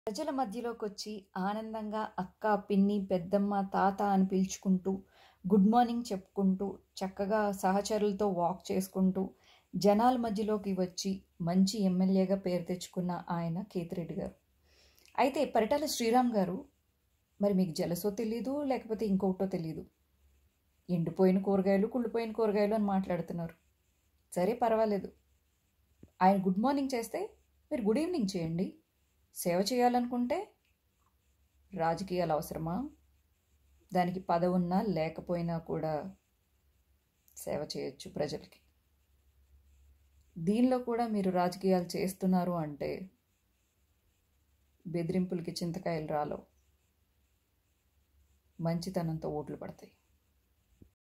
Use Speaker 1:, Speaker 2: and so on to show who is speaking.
Speaker 1: ప్రజల మధ్యలోకి వచ్చి ఆనందంగా అక్క పిన్ని పెద్దమ్మ తాత అని పిలుచుకుంటూ గుడ్ మార్నింగ్ చెప్పుకుంటూ చక్కగా సహచరులతో వాక్ చేసుకుంటూ జనాల మధ్యలోకి వచ్చి మంచి ఎమ్మెల్యేగా పేరు తెచ్చుకున్న ఆయన కేతిరెడ్డి గారు అయితే పరిటాల శ్రీరామ్ గారు మరి మీకు జలసో తెలీదు లేకపోతే ఇంకొకటో తెలీదు ఎండిపోయిన కూరగాయలు కుళ్ళిపోయిన కూరగాయలు అని మాట్లాడుతున్నారు సరే పర్వాలేదు ఆయన గుడ్ మార్నింగ్ చేస్తే మీరు గుడ్ ఈవినింగ్ చేయండి సేవ చేయాలనుకుంటే రాజకీయాలు అవసరమా దానికి పదవున్నా లేకపోయినా కూడా సేవ చేయొచ్చు ప్రజలకి దీనిలో కూడా మీరు రాజకీయాలు చేస్తున్నారు అంటే బెదిరింపులకి చింతకాయలు రాలవు మంచితనంతో ఓట్లు పడతాయి